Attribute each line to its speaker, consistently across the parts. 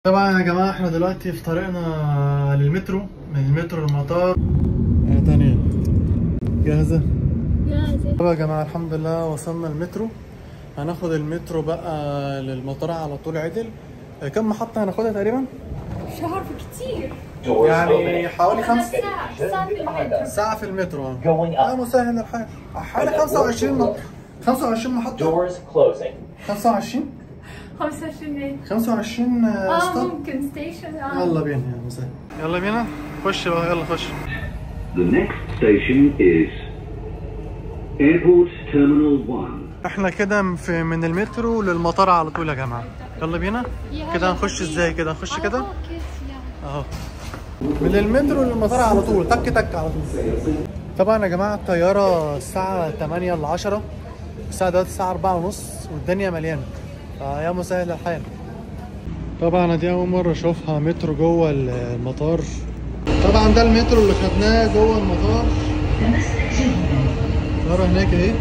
Speaker 1: طبعا يا جماعة احنا دلوقتي في طريقنا للمترو من المترو للمطار آه تانية جاهزة؟
Speaker 2: جاهزة
Speaker 1: طبعا يا جماعة الحمد لله وصلنا المترو هناخد المترو بقى للمطار على طول عدل آه، كم محطة هناخدها تقريبا؟
Speaker 2: مش هعرف كتير
Speaker 1: يعني حوالي خمس
Speaker 2: ساعة ساعة في المترو
Speaker 1: ساعة في المترو اه
Speaker 3: Going
Speaker 1: اه
Speaker 3: up.
Speaker 1: مسهل الحال حوالي 25 م- 25 محطة
Speaker 3: Doors closing.
Speaker 1: 25
Speaker 2: 25 ايه
Speaker 1: 25 آه،
Speaker 2: اه
Speaker 1: ستوب
Speaker 2: ممكن ستيشن اه
Speaker 1: يلا بينا يا مسهل يلا بينا خش بقى يلا خش
Speaker 4: The next station is Airport Terminal 1.
Speaker 1: احنا كده في من المترو للمطار على طول يا جماعه يلا بينا كده هنخش ازاي كده هنخش كده اهو من المترو للمطار على طول تك تك على طول طبعا يا جماعه الطياره الساعه 8 ل 10 الساعه دلوقتي الساعه 4 ونص والدنيا مليانه فيا مسهل الحال طبعا أنا دي اول مره اشوفها مترو جوه المطار طبعا ده المترو اللي خدناه جوه المطار الطياره هناك اهي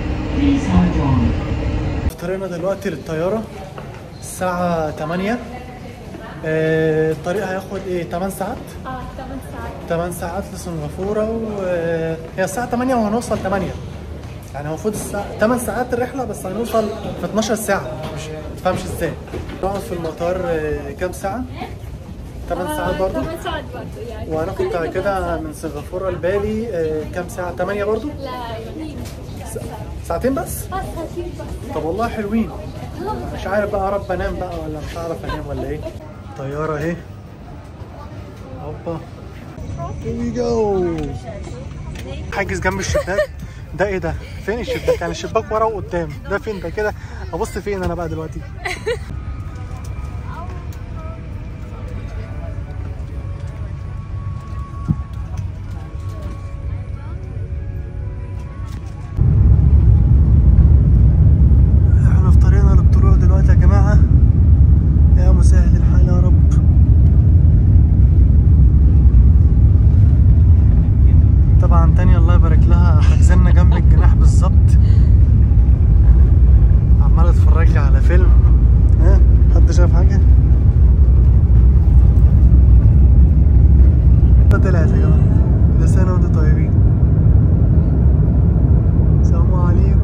Speaker 1: في طريقنا دلوقتي للطيارة الساعة 8 آه، الطريق هياخد ايه 8 ساعات
Speaker 2: اه 8 ساعات
Speaker 1: 8 ساعات لسنغافورة وهي الساعة 8 وهنوصل 8 يعني المفروض الساعة 8 ساعات الرحلة بس هنوصل في 12 ساعة مش تفهمش ازاي نقعد في المطار آه، كام ساعة 8 ساعات برضو
Speaker 2: 8 ساعات برضه يعني
Speaker 1: وهناخد بعد كده من سنغافورة لبالي آه، كام ساعة 8 برضو
Speaker 2: لا يمين
Speaker 1: ساعتين بس
Speaker 2: اه ساعتين بس
Speaker 1: طب والله حلوين مش عارف بقى رب انام بقى ولا مش هعرف انام ولا ايه طيارة اهي هوبا here we go حاجز جنب الشباك ده ايه ده فين الشباك يعني الشباك ورا وقدام ده فين ده كده ابص فين انا بقى دلوقتي احنا في طريقنا للطلوع دلوقتي يا جماعة يا مسهل الحال يا رب طبعا تاني الله يبارك لها حجزنا جنب الجناح بالظبط عمال اتفرج لي على فيلم ها حد شاف حاجة؟ ده طلعت يا جماعة كل سنة وانتم طيبين السلام عليكم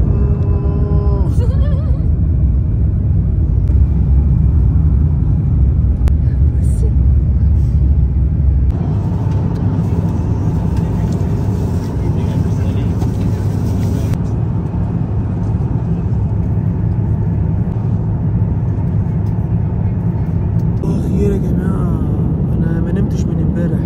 Speaker 1: اخير يا جماعه انا ما نمتش من امبارح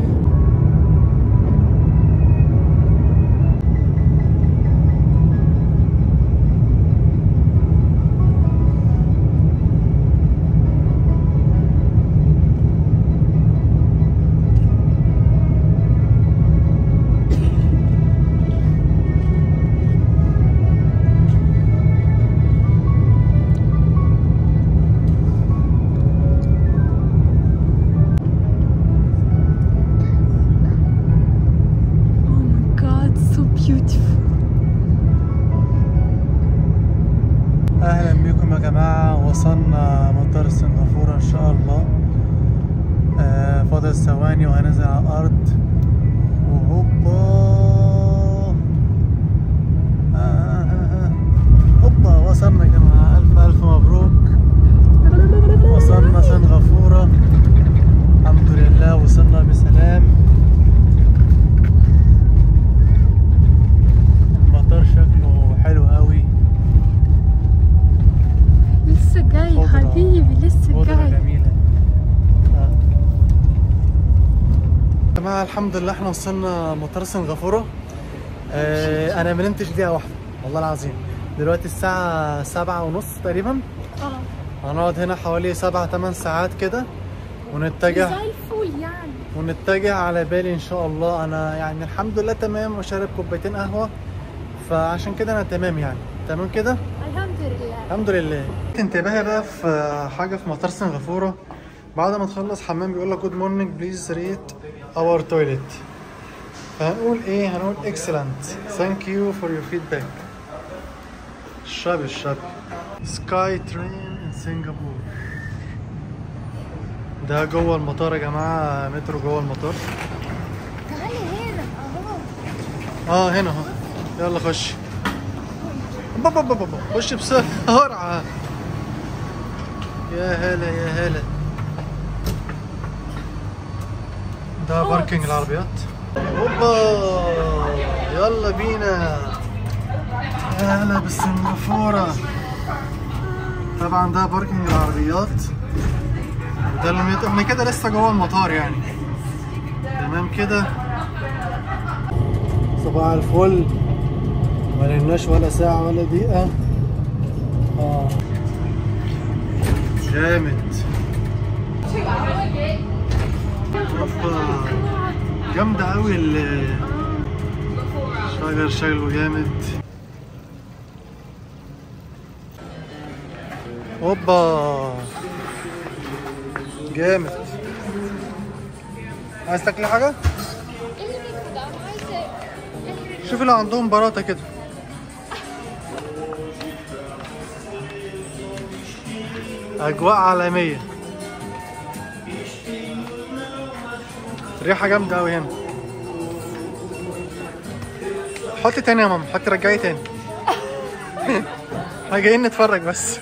Speaker 2: Oh my god so beautiful
Speaker 1: اهلا بكم يا جماعه وصلنا مطار سنغافوره ان شاء الله آه فاضل ثواني وهننزل على الارض وهوبا آه آه آه آه. هوبا وصلنا يا جماعه الف الف مبروك وصلنا سنغافوره الحمد لله وصلنا بسلام المطار شكله حلو قوي
Speaker 2: لسه جاي
Speaker 1: خضرة.
Speaker 2: حبيبي لسه
Speaker 1: خضرة
Speaker 2: جاي
Speaker 1: جميلة آه. يا جماعة الحمد لله احنا وصلنا مطار سنغافورة آه انا ما نمتش دقيقة واحدة والله العظيم دلوقتي الساعة سبعة ونص تقريبا
Speaker 2: اه
Speaker 1: هنقعد هنا حوالي سبعة تمن ساعات كده ونتجه
Speaker 2: زي الفل يعني
Speaker 1: ونتجه على بالي ان شاء الله انا يعني الحمد لله تمام وشارب كوبايتين قهوة فعشان كده انا تمام يعني تمام كده
Speaker 2: الحمد لله
Speaker 1: الحمد لله انتباهي بقى في حاجه في مطار سنغافوره بعد ما تخلص حمام بيقول لك جود مورنينج بليز ريت اور تويلت فهنقول ايه هنقول اكسلنت ثانك يو فور يور فيدباك الشاب الشاب سكاي ترين ان سنغافور ده جوه المطار يا جماعه مترو جوه المطار
Speaker 2: تعالي هنا اهو
Speaker 1: اه هنا اهو يلا خش بابا بابا بابا خش بسرعة يا هلا يا هلا ده باركينج العربيات اوبا يلا بينا يا هلا بالسنغافورة طبعا ده باركينج العربيات ده اللي مت- احنا كده لسه جوه المطار يعني تمام كده صباح الفل ما لناش ولا ساعة ولا دقيقة اه جامد اوبا جامدة اوي ال شجر شكله جامد اوبا جامد عايز تاكل حاجة؟ شوف اللي عندهم براطة كده أجواء عالمية ريحة جامدة أوي هنا حطي تاني يا ماما حطي رجعي تاني احنا جايين نتفرج بس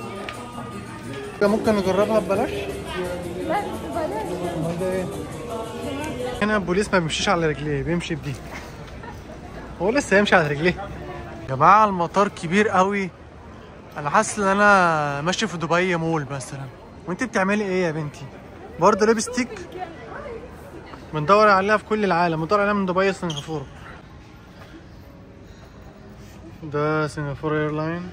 Speaker 1: ممكن نجربها ببلاش؟
Speaker 2: لا بلاش
Speaker 1: امال ده ايه؟ هنا البوليس ما بيمشيش على رجليه بيمشي بدي هو لسه يمشي على رجليه يا جماعه المطار كبير قوي انا حاسس ان انا ماشي في دبي مول مثلا وانت بتعملي ايه يا بنتي برضه ليبستيك بندور عليها في كل العالم بندور عليها من دبي سنغافوره ده سنغافورة ايرلاين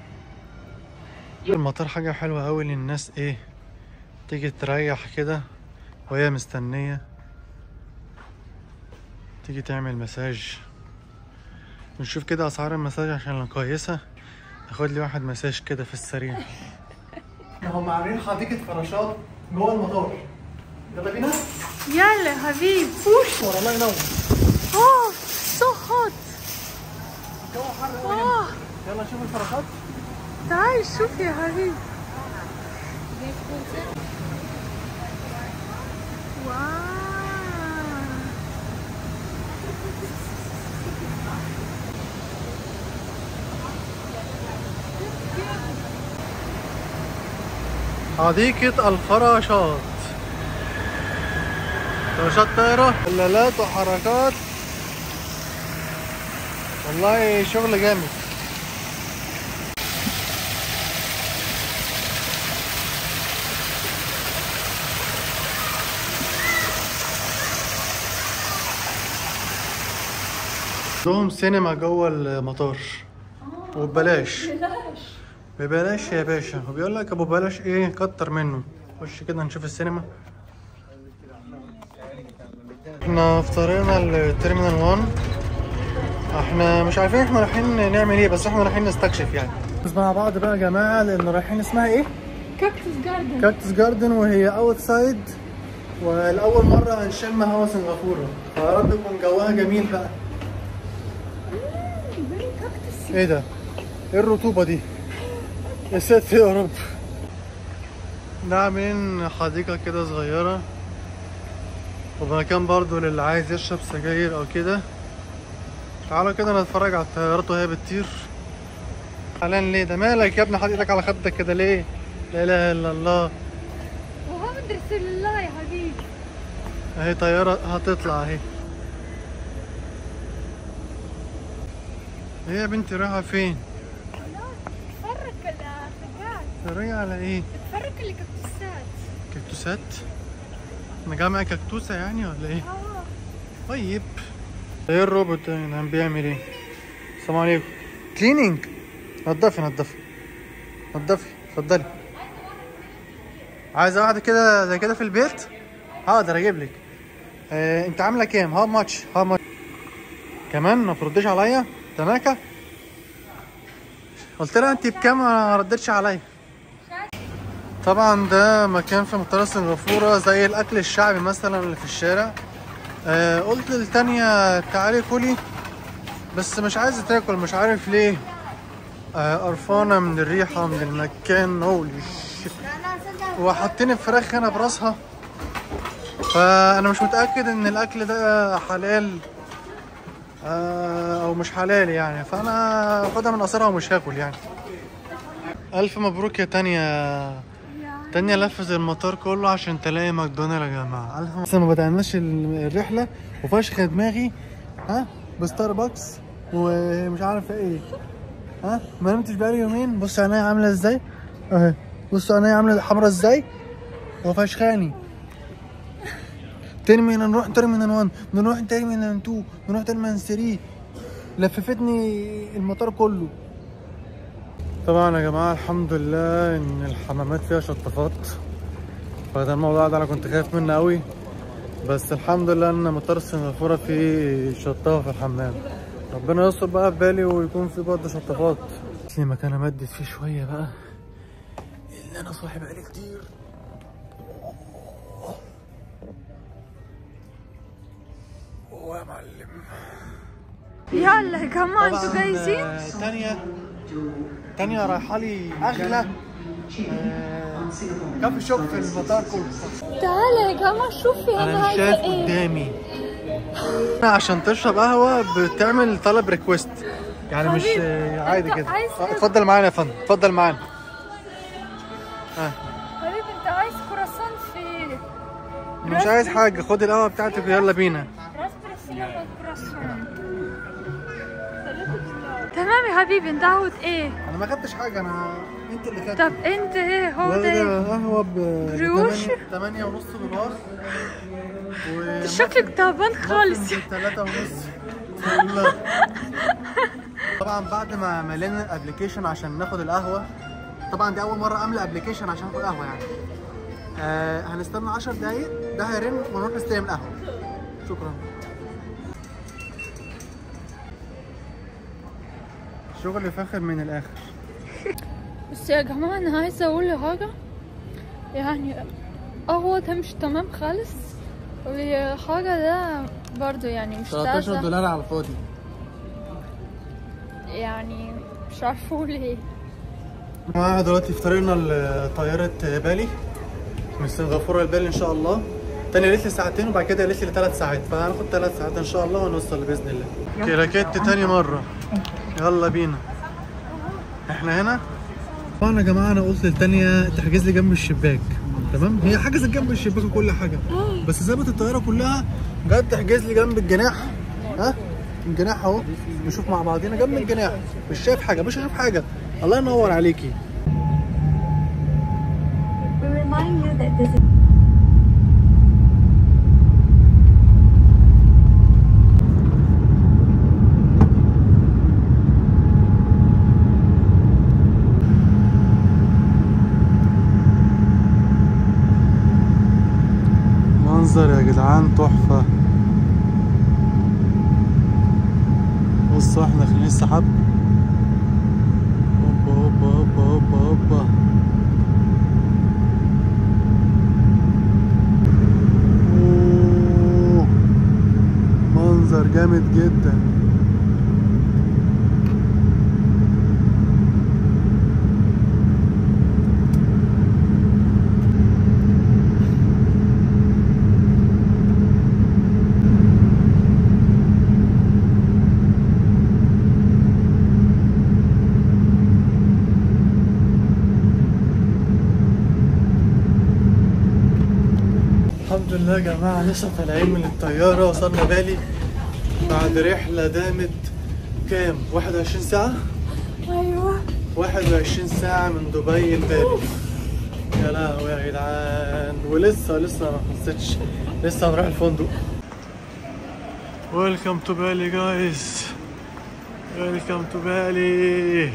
Speaker 1: المطار حاجة حلوة أوي للناس ايه تيجي تريح كده وهي مستنية تيجي تعمل مساج نشوف كده أسعار المساج عشان لو كويسة اخد لي واحد مساج كده في السريع هم عاملين حديقة فراشات جوه المطار يلا بينا
Speaker 2: يلا حبيب فوش
Speaker 1: ورا الله ينور
Speaker 2: اوه سو هوت
Speaker 1: الجو حر أوي هنا.
Speaker 2: اوه
Speaker 1: يلا نشوف الفراشات
Speaker 2: تعال شوف يا حبيب واو
Speaker 1: حديقة الفراشات فراشات طايرة دلالات وحركات والله شغل جامد عندهم سينما جوه المطار وببلاش ببلاش يا باشا وبيقول لك ابو بلاش ايه كتر منه خش كده نشوف السينما احنا في طريقنا التيرمينال 1 احنا مش عارفين احنا رايحين نعمل ايه بس احنا رايحين نستكشف يعني بس مع بعض بقى يا جماعه لان رايحين اسمها ايه
Speaker 2: كاكتوس جاردن
Speaker 1: كاكتس جاردن وهي اوت سايد والاول مره هنشم هوا سنغافوره فيا رب يكون جوها جميل بقى
Speaker 2: كاكتوس
Speaker 1: ايه ده ايه الرطوبه دي يا ساتر يا رب ده عاملين حديقه كده صغيره ومكان برضو للي عايز يشرب سجاير او كده تعالوا كده نتفرج على الطيارات وهي بتطير حاليا ليه ده مالك يا ابني حاطط ايدك على خدك كده ليه لا اله الا الله
Speaker 2: محمد رسول الله يا حبيبي
Speaker 1: اهي طيارة هتطلع اهي ايه يا بنتي رايحة فين؟
Speaker 2: اتفرج على حاجات
Speaker 1: تتفرجي على ايه؟
Speaker 2: اتفرج على كاكتوسات
Speaker 1: كاكتوسات؟ انا جامع كاكتوسة يعني ولا ايه؟
Speaker 2: اه
Speaker 1: طيب ايه الروبوت ده يعني بيعمل ايه؟ السلام عليكم كليننج نضفي نضفي نضفي اتفضلي عايزة واحدة كده زي كده في البيت؟ هقدر اجيب لك آه، انت عاملة كام؟ هاو ماتش؟ هاو ماتش؟ كمان ما ترديش عليا؟ تناكة؟ قلت لها انت بكام ما ردتش عليا طبعا ده مكان في مطار سنغافورة زي الاكل الشعبي مثلا اللي في الشارع آه قلت للتانية تعالي كلي بس مش عايزة تاكل مش عارف ليه آه قرفانة من الريحة من المكان هولي وحاطين الفراخ هنا براسها فانا مش متاكد ان الاكل ده حلال آه، او مش حلال يعني فانا باخدها من قصرها ومش هاكل يعني الف مبروك يا تانية تانية لفت المطار كله عشان تلاقي ماكدونالد يا جماعه الف لسه ما بدأناش ال- الرحله وفشخ دماغي ها بستاربكس ومش عارف ايه ها ما نمتش بقالي يومين بص عينيا عامله ازاي اهي بص عينيا عامله حمرا ازاي وفشخاني تيرمينال نروح تيرمينال 1 نروح تيرمينال 2 نروح تيرمينال 3 لففتني المطار كله طبعا يا جماعه الحمد لله ان الحمامات فيها شطافات فده الموضوع ده انا كنت خايف منه قوي بس الحمد لله ان مطار سنغافوره فيه شطافه في الحمام ربنا يستر بقى في بالي ويكون في برضه شطافات في مكان امدد فيه شويه بقى اللي انا صاحي بقالي كتير هو يا معلم
Speaker 2: يلا كمان انتوا
Speaker 1: طبعاً،
Speaker 2: جايزين
Speaker 1: آه، تانية تانية رايحة لي أغلى آه، كافي شوب في المطار كله
Speaker 2: تعالى يا كمان شوفي
Speaker 1: أنا
Speaker 2: انا
Speaker 1: مش
Speaker 2: عايزه
Speaker 1: شايف
Speaker 2: ايه
Speaker 1: قدامي عشان تشرب قهوة بتعمل طلب ريكويست يعني مش
Speaker 2: حبيبي،
Speaker 1: آه، عادي
Speaker 2: أنت
Speaker 1: كده
Speaker 2: عايز
Speaker 1: آه،
Speaker 2: إيه؟
Speaker 1: اتفضل معانا يا فندم اتفضل معانا آه.
Speaker 2: حبيبي انت عايز كرواسون في
Speaker 1: مش عايز حاجة خد القهوة بتاعتك ويلا بينا
Speaker 2: راسبري سينابون كرواسون تمام يا حبيبي انت عاوز ايه
Speaker 1: أنا ما خدتش حاجة أنا أنت اللي خدت
Speaker 2: طب انت ايه هو ده ايه
Speaker 1: واخدة قهوة ب
Speaker 2: بريوش؟
Speaker 1: 8 ونص دولار و
Speaker 2: شكلك تعبان خالص
Speaker 1: ثلاثة ونص والله. طبعا بعد ما ملينا الابلكيشن عشان ناخد القهوة طبعا دي أول مرة أملى ابلكيشن عشان آخد قهوة يعني آه هنستنى 10 دقايق ده هيرن ونروح نستلم القهوة شكرا شغل فاخر من الآخر
Speaker 2: بس يا جماعة أنا عايزة أقول حاجة يعني قهوة ده مش تمام خالص والحاجة ده برضو يعني مش
Speaker 1: 13
Speaker 2: تازة
Speaker 1: دولار على الفاضي
Speaker 2: يعني مش عارفة أقول إيه
Speaker 1: معانا دلوقتي في طريقنا لطيارة بالي من سنغافورة لبالي إن شاء الله تاني قالت لي ساعتين وبعد كده قالت لي ثلاث ساعات فهناخد ثلاث ساعات إن شاء الله ونوصل بإذن الله كراكيت تاني مرة يلا بينا احنا هنا طبعا يا جماعة أنا قلت للتانية تحجز لي جنب الشباك تمام هي حجزت جنب الشباك وكل حاجة بس سابت الطيارة كلها جت تحجز لي جنب الجناح ها الجناح اهو نشوف مع بعضينا جنب الجناح مش شايف حاجة مش شايف حاجة الله ينور عليكي
Speaker 3: We remind you that this is
Speaker 1: منظر يا جدعان تحفة بصوا احنا داخلين السحاب هوبا هوبا هوبا هوبا هوبا أوه، منظر جامد جدا الحمد لله يا جماعة لسه طالعين من الطيارة وصلنا بالي بعد رحلة دامت كام؟ 21 ساعة؟
Speaker 2: أيوة
Speaker 1: 21 ساعة من دبي لبالي يا لهوي يا جدعان ولسه لسه ما خلصتش لسه هنروح الفندق ويلكم تو بالي جايز ويلكم تو بالي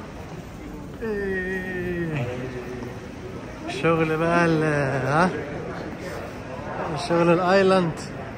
Speaker 1: شغل بقى ال ها شغل الايلاند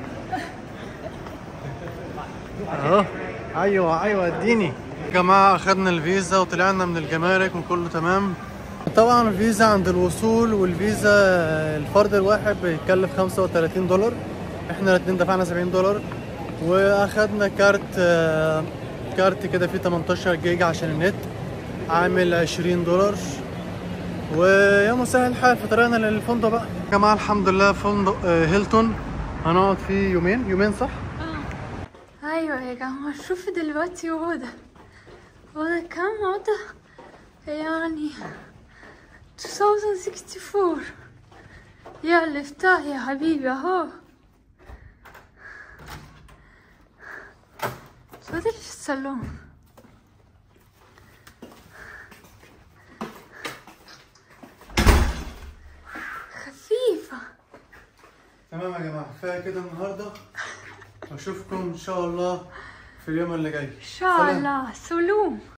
Speaker 1: اهو ايوه ايوه اديني يا جماعه اخدنا الفيزا وطلعنا من الجمارك وكله تمام طبعا الفيزا عند الوصول والفيزا الفرد الواحد بيتكلف 35 دولار احنا الاثنين دفعنا 70 دولار واخدنا كارت آه، كارت كده فيه 18 جيجا عشان النت عامل 20 دولار ويا مسهل الحال في طريقنا للفندق بقى يا جماعه الحمد لله فندق آه، هيلتون هنقعد فيه يومين يومين صح؟
Speaker 2: ايوه يا جماعة شوفي دلوقتي اوضة اوضة كام اوضة يعني 2064 يا اللي افتح يا حبيبي اهو تفضلي في الصالون خفيفة
Speaker 1: تمام يا جماعه كفايه كده النهارده اشوفكم ان شاء الله في اليوم اللي جاي
Speaker 2: ان شاء الله سلوم